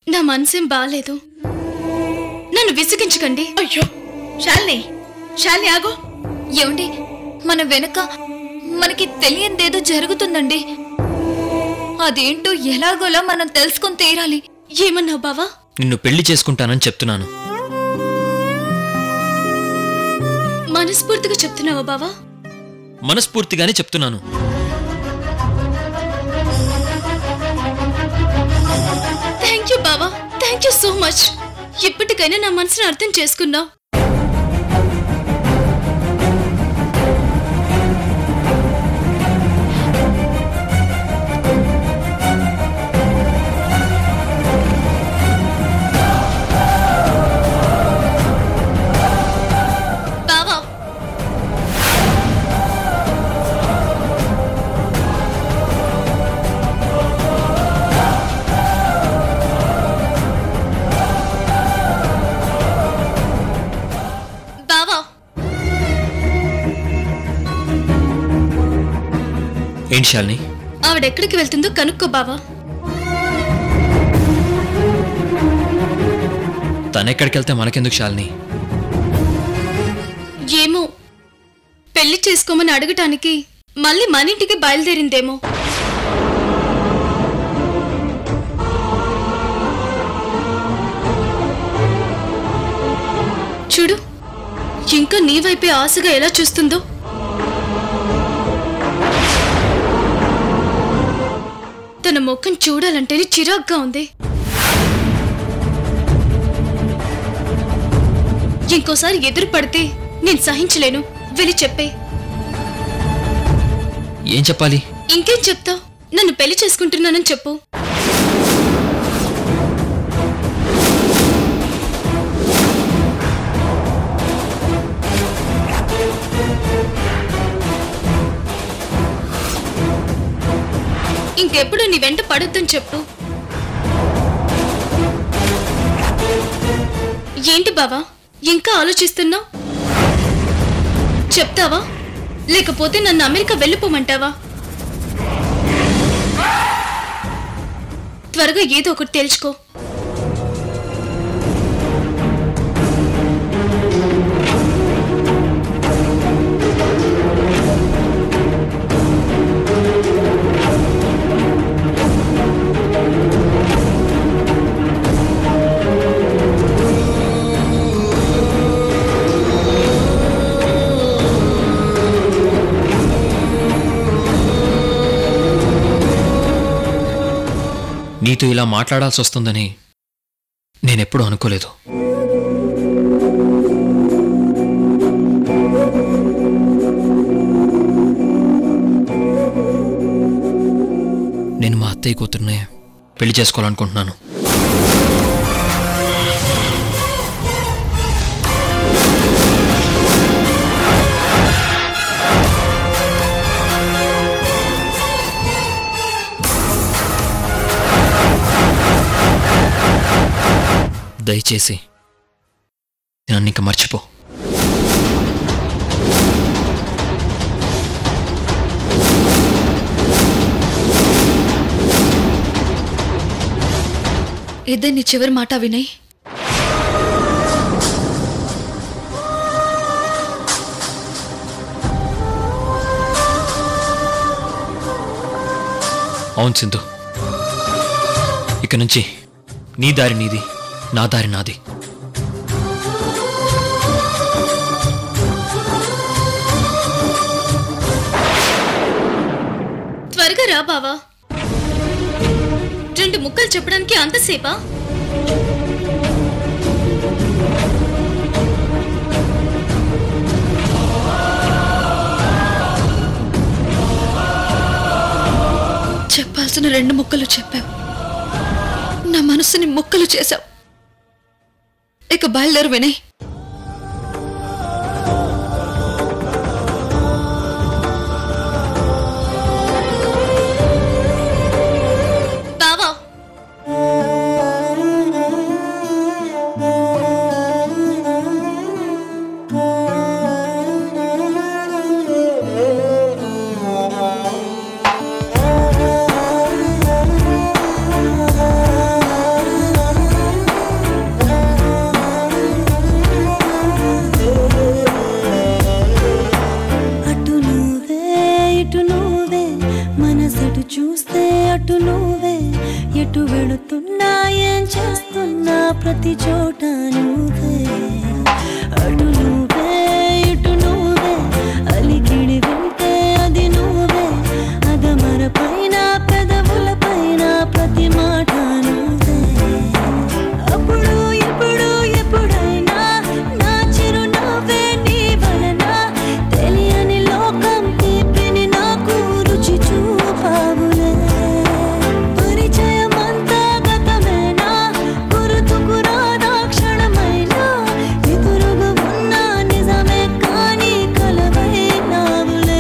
నా మనసేం బాలేదు నన్ను విసిగించకండి అయ్యో శాలిని శాలిని ఆగు ఏమండి మన వెనక మనకి తెలియందేదో జరుగుతుందండి అదేంటో ఎలాగోలా మనం తెలుసుకొని తీరాలి ఏమన్నావు బావా నిన్ను పెళ్లి చేసుకుంటానని చెప్తున్నాను మనస్ఫూర్తిగా చెప్తున్నావా బావా మనస్ఫూర్తిగానే చెప్తున్నాను థ్యాంక్ యూ బావా థ్యాంక్ యూ సో మచ్ ఇప్పటికైనా నా మనసును అర్థం చేసుకున్నావు బావా బావా ఏంటి శాలిని ఆవిడెక్కడికి వెళ్తుందో కనుక్కో బావా తనెక్కడికి వెళ్తే మనకెందుకు శాలిని ఏమో పెళ్లి చేసుకోమని అడగటానికి మళ్ళీ మన ఇంటికి బయలుదేరిందేమో చూడు ఇంకా నీ వైపే ఆశగా ఎలా చూస్తుందో తన ముఖం చూడాలంటేనే చిరాగ్గా ఉంది ఇంకోసారి ఎదురు పడితే నేను సహించలేను వెళ్ళి చెప్పే ఏం చెప్పాలి ఇంకేం చెప్తావు నన్ను పెళ్లి చేసుకుంటున్నానని చెప్పు ఇంకెప్పుడు నీ వెంట పడొద్దని చెప్పు ఏంటి బావా ఇంకా ఆలోచిస్తున్నావు చెప్తావా లేకపోతే నన్ను అమెరికా వెళ్ళిపోమంటావా త్వరగా ఏదో ఒకటి తెలుసుకో నీతో ఇలా మాట్లాడాల్సి వస్తుందని నేనెప్పుడూ అనుకోలేదు నేను మా అత్తయ్య కూతుర్నే పెళ్లి చేసుకోవాలనుకుంటున్నాను దయచేసి నన్ను ఇంక మర్చిపో ఇదే నీ చివరి మాట వినయ్ అవును సింధు ఇక నుంచి నీ దారి నీది నా దారి నాది త్వరగా రా బావా రెండు ముక్కలు చెప్పడానికి అంతసేపా చెప్పాల్సిన రెండు ముక్కలు చెప్పావు నా మనసుని ముక్కలు చేశావు ఇక బయలుదేరు వినయ్ బావా ఆ ఎక్కడున్నా ఏం చేస్తున్నా ప్రతి చోట నువ్వే అటు నువ్వే ఇటు నువ్వే అలికిడి వింటే అది నువ్వే అదమర పైన పెదవుల పైన ప్రతి మాట నువ్వే అప్పుడు ఇప్పుడు ఎప్పుడైనా నా చిరునవ్వే నీ వలన తెలియని లోకం తీపిని నాకు రుచి చూపావులే పరిచయమంతా గతమేనా గుర్తుకు రాదా క్షణమైనా ఎదురుగా ఉన్న నిజమే కానీ కలవైనావులే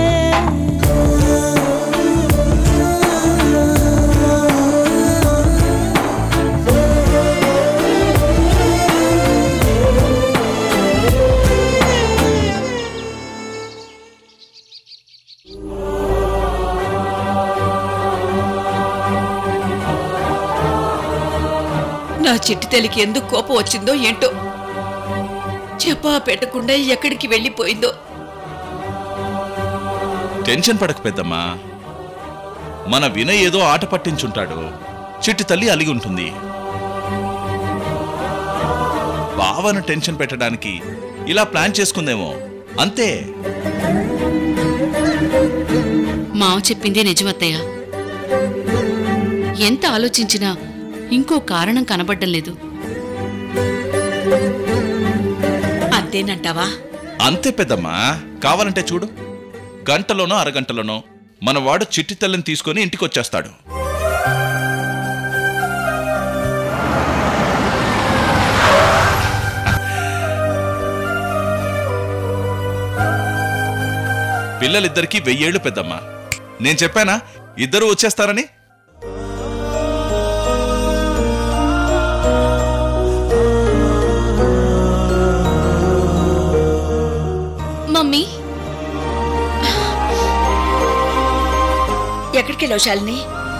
నా చిట్టి తల్లికి ఎందుకు కోపం వచ్చిందో ఏంటో చెప్పా పెట్టకుండా ఎక్కడికి వెళ్ళిపోయిందో టెన్షన్ పడక పెద్దమ్మా మన వినయ్ ఏదో ఆట పట్టించుంటాడు చిట్టి తల్లి అలిగి ఉంటుంది బావను టెన్షన్ పెట్టడానికి ఇలా ప్లాన్ చేసుకుందేమో అంతే మావ చెప్పిందే నిజమత్తయ్య ఎంత ఆలోచించినా ఇంకో కారణం కనబడ్డం లేదు అంతేనంటావా అంతే పెద్దమ్మా కావాలంటే చూడు గంటలోనో అరగంటలోనో మన వాడు చిట్టి తల్లిని తీసుకొని ఇంటికి వచ్చేస్తాడు పిల్లలిద్దరికీ వెయ్యేళ్ళు పెద్దమ్మా నేను చెప్పానా ఇద్దరూ వచ్చేస్తారని మమ్మీ ఎక్కడికి వెళ్ళావు శాలిని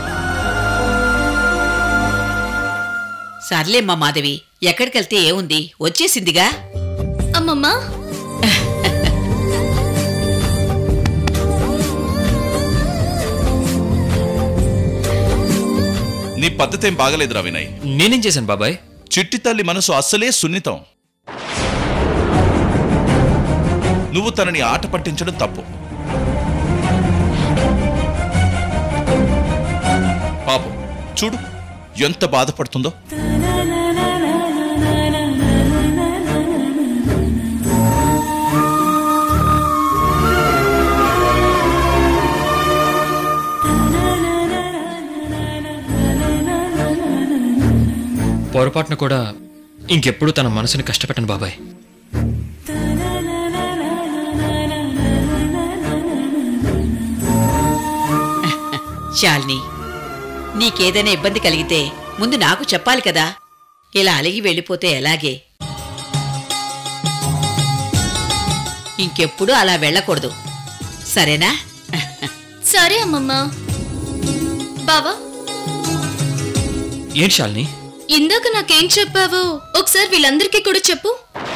సర్లేమ్మా మాధవి ఎక్కడికెళ్తే ఏముంది వచ్చేసిందిగా అమ్మమ్మా నీ పద్ధతి ఏం బాగలేదురా వినయ్ నేనేం చేశాను బాబాయ్ చిట్టి తల్లి మనసు అస్సలే సున్నితం నువ్వు తనని ఆట పట్టించడం తప్పు పాపం చూడు ఎంత బాధపడుతుందో పొరపాటున కూడా ఇంకెప్పుడు తన మనసుని కష్టపెట్టను బాబాయ్ శాలిని నీకేదైనా ఇబ్బంది కలిగితే ముందు నాకు చెప్పాలి కదా ఇలా అలిగి వెళ్ళిపోతే ఎలాగే ఇంకెప్పుడు అలా వెళ్ళకూడదు సరేనా సరే అమ్మమ్మ బావా ఏంటి శాలిని ఇందాక నాకేం చెప్పావో ఒకసారి వీళ్ళందరికీ కూడా చెప్పు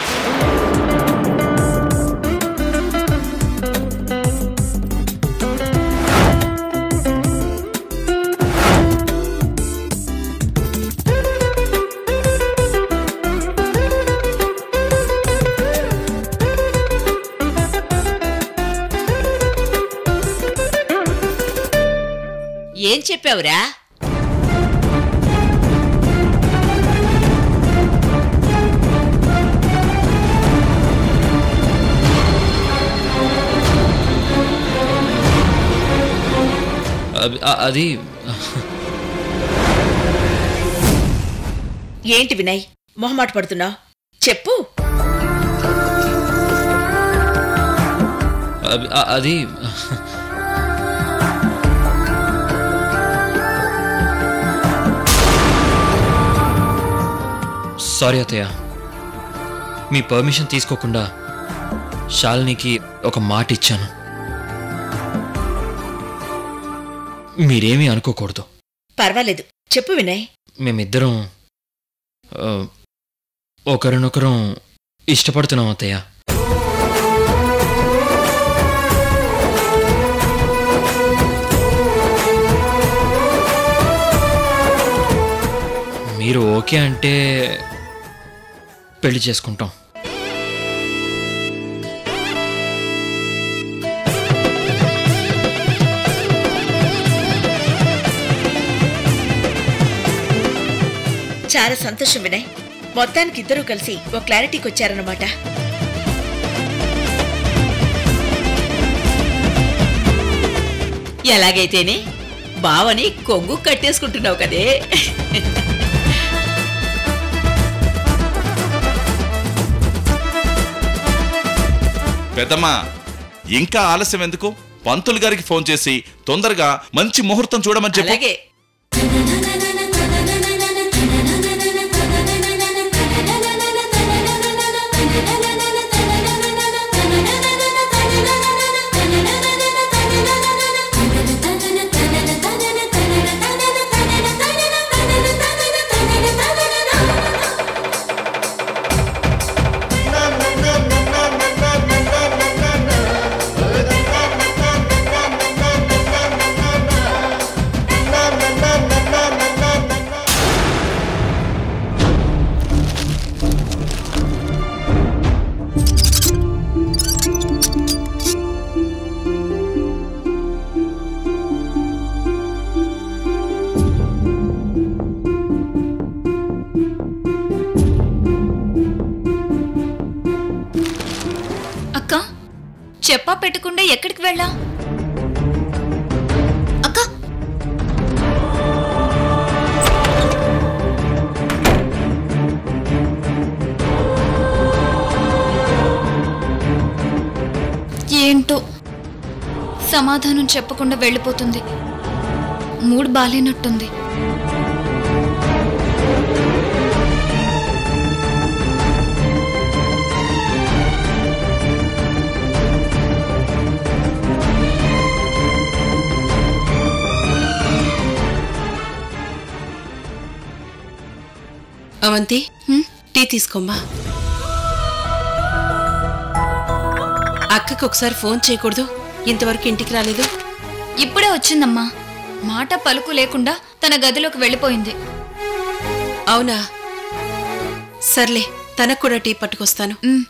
ఏం చెప్పావురా అబ్- అ- అది ఏంటి వినయ్ మొహమాట పడుతున్నావు చెప్పు అబ్- అ- అది సారీ అత్తయ్య మీ పర్మిషన్ తీసుకోకుండా శాలినికి ఒక మాట ఇచ్చాను మీరేమీ అనుకోకూడదు పర్వాలేదు చెప్పు వినయ్ మేమిద్దరం ఆ, ఒకరినొకరం ఇష్టపడుతున్నాం అత్తయ్య మీరు ఓకే అంటే పెళ్లి చేసుకుంటాం చాలా సంతోషం వినయ్ మొత్తానికి ఇద్దరూ కలిసి ఓ క్లారిటీకి వచ్చారన్నమాట ఎలాగైతేనే బావని కొంగు కట్టేసుకుంటున్నావు కదే పెద్దమ్మా ఇంకా ఆలస్యం ఎందుకు పంతులు గారికి ఫోన్ చేసి తొందరగా మంచి ముహూర్తం చూడమని చెప్పు అలాగే అక్క చెప్పా పెట్టకుండా ఎక్కడికి వెళ్ళా అక్క ఏంటో సమాధానం చెప్పకుండా వెళ్ళిపోతుంది మూడు బాలేనట్టుంది అవంతి హ్మ్? టీ తీసుకోమ్మా అక్కకి ఒకసారి ఫోన్ చేయకూడదు ఇంతవరకు ఇంటికి రాలేదు ఇప్పుడే వచ్చిందమ్మా మాట పలుకు లేకుండా తన గదిలోకి వెళ్ళిపోయింది అవునా సర్లే తనకు కూడా టీ పట్టుకొస్తాను ఉమ్.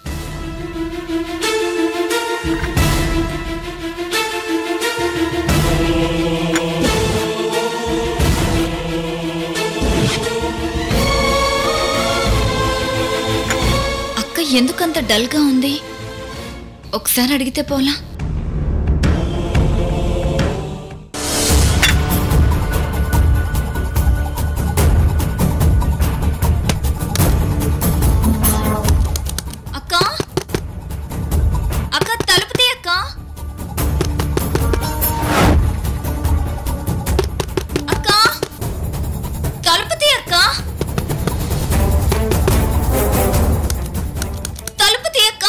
అక్క ఎందుకంత డల్గా ఉంది ఒకసారి అడిగితే పోలా అక్క అక్క తలుపు తీ అక్క అక్క తలుపు తీ అక్క తలుపు తీ అక్క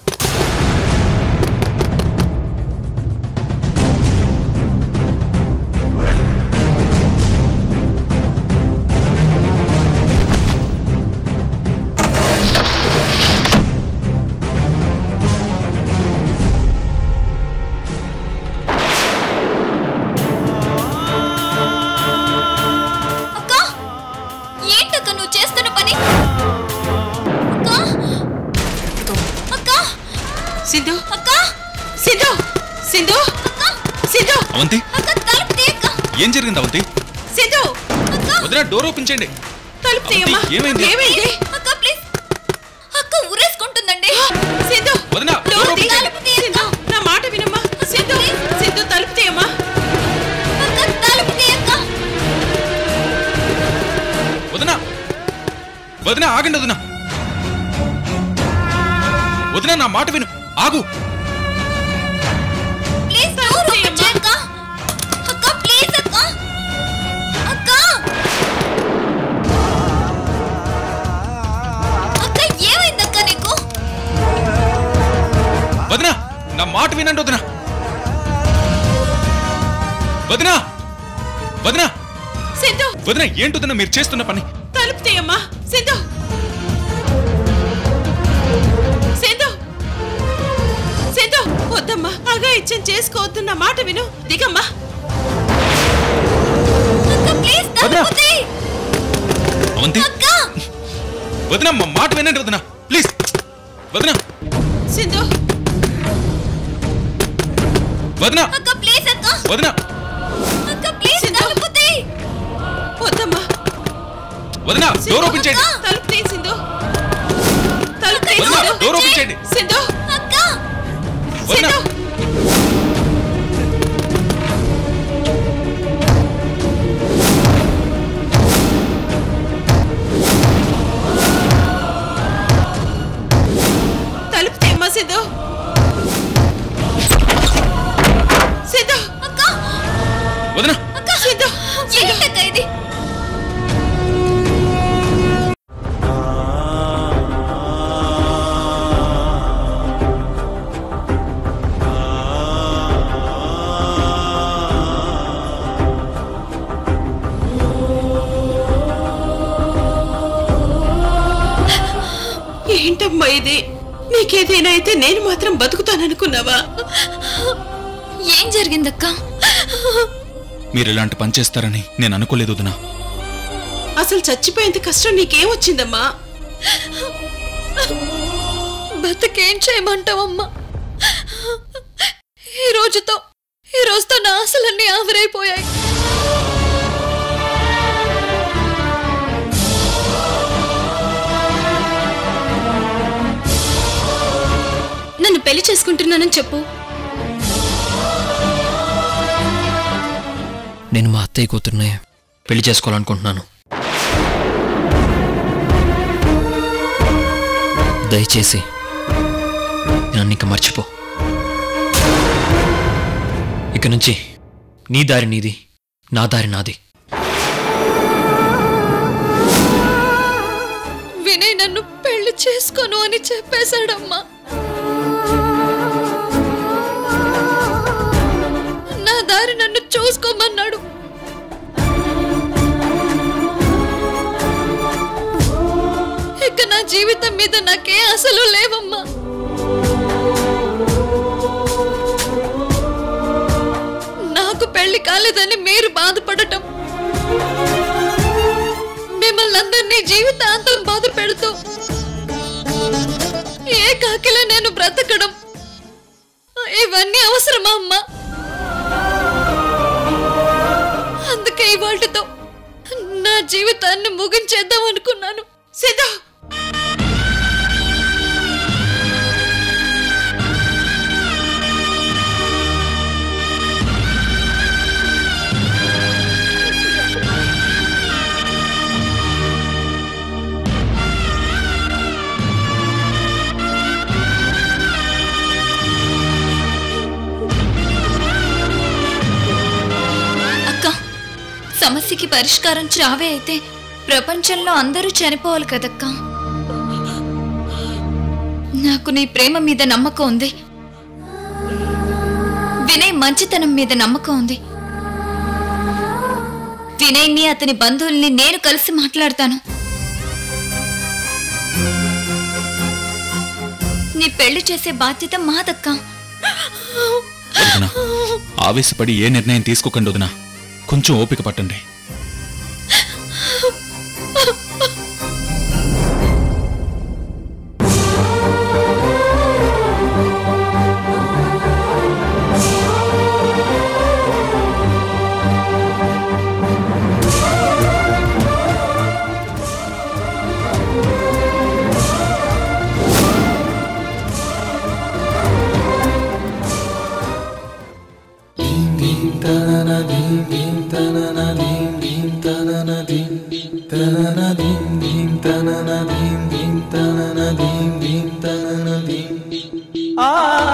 అక్క ఏంటక్క నువ్వు చేస్తున్న పని అక్క అక్క సింధు అక్క సింధు సింధు సింధు అవంతి అక్క తలుపు తీ అక్క ఏం జరిగింది అవంతి సింధు వదిన డోర్ ఓపెన్ చేయండి తలుపు తీయమ్మా అవంతి, ఏమైంది? ఏమైంది అక్క ప్లీజ్ అక్క ఊరేసుకుంటుందండి సింధు వదిన డోర్ డోర్ తీ. ఓపెన్ చేయండి తలుపు తీ అక్క నా మాట వినమ్మా సింధు సింధు తలుపు తీయమ్మా అక్క తలుపు తీ అక్క వదిన వదిన ఆగండి వదిన వదిన నా మాట విను ఆగు ప్లీజ్ డోర్ ఓపెన్ చేయి అక్క అక్క ప్లీజ్ అక్క అక్క అక్క ఏమైంది అక్క నీకు వదిన నా మాట వినండి వదిన వదిన వదిన సింధు వదిన ఏంటి వదిన మీరు చేస్తున్న పని తలుపు తీయమ్మా సింధు సింధు సింధు వద్దమ్మా అగా ఇచ్చం చేసుకోవద్దు నా మాట విను దిగమ్మా అక్క ప్లీజ్ తలుపు తీ అవంతి వదిన మా మాట వినండి వదిన ప్లీజ్ వదిన సింధు వదిన అక్క ప్లీజ్ అక్క వదిన అక్క ప్లీజ్ తలుపు తీయ్. వద్దమ్మా వదిన డోర్ ఓపెన్ చేయండి తలుపు తీయి సింధు తలుపు తీయి వదిన సింధు. డోర్ ఓపెన్ చేయండి సింధు అక్క వదిన తలుపు తీయమ్మా సింధు సింధు అక్క వదిన అక్క సింధు ఏంటక్క ఇది ఏంటమ్మా ఇది నీకేదైనా అయితే నేను మాత్రం బతుకుతాననుకున్నావా ఏం జరిగిందక్క మీరు ఇలాంటి పని చేస్తారని నేను అనుకోలేదు వదిన అసలు చచ్చిపోయేంత కష్టం నీకేం వచ్చిందమ్మా బతకేం చేయమంటావమ్మా ఈ రోజుతో ఈ రోజుతో నా ఆశలన్నీ ఆవిరైపోయాయి నన్ను పెళ్లి చేసుకుంటున్నానని చెప్పు నేను మా అత్తయ్య కూతుర్నే పెళ్లి చేసుకోవాలనుకుంటున్నాను దయచేసి నన్ను ఇక మర్చిపో ఇక నుంచి నీ దారి నీది నా దారి నాది వినయ్ నన్ను పెళ్లి చేసుకోను అని చెప్పేశాడమ్మా నా దారి నన్ను చూసుకోమన్నాడు ఇక నా జీవితం మీద నాకే అసలు లేవమ్మా నాకు పెళ్లి కాలేదని మీరు బాధపడటం మిమ్మల్ని అందరినీ జీవితాంతం బాధ పెడుతూ ఏ కాకిలో నేను బ్రతకడం ఇవన్నీ అవసరమా అమ్మా అందుకే ఇవాటితో నా జీవితాన్ని ముగించేద్దాం అనుకున్నాను సింధు అక్క సమస్యకి పరిష్కారం చావే అయితే ప్రపంచంలో అందరూ చనిపోవాలి కదక్క నాకు నీ ప్రేమ మీద నమ్మకం ఉంది వినయ్ మంచితనం మీద నమ్మకం ఉంది వినయ్ని అతని బంధువుల్ని నేను కలిసి మాట్లాడతాను నీ పెళ్లి చేసే బాధ్యత మాదక్కా వదిన ఆవేశపడి ఏ నిర్ణయం తీసుకోకండి వదిన కొంచెం ఓపిక పట్టండి ఆ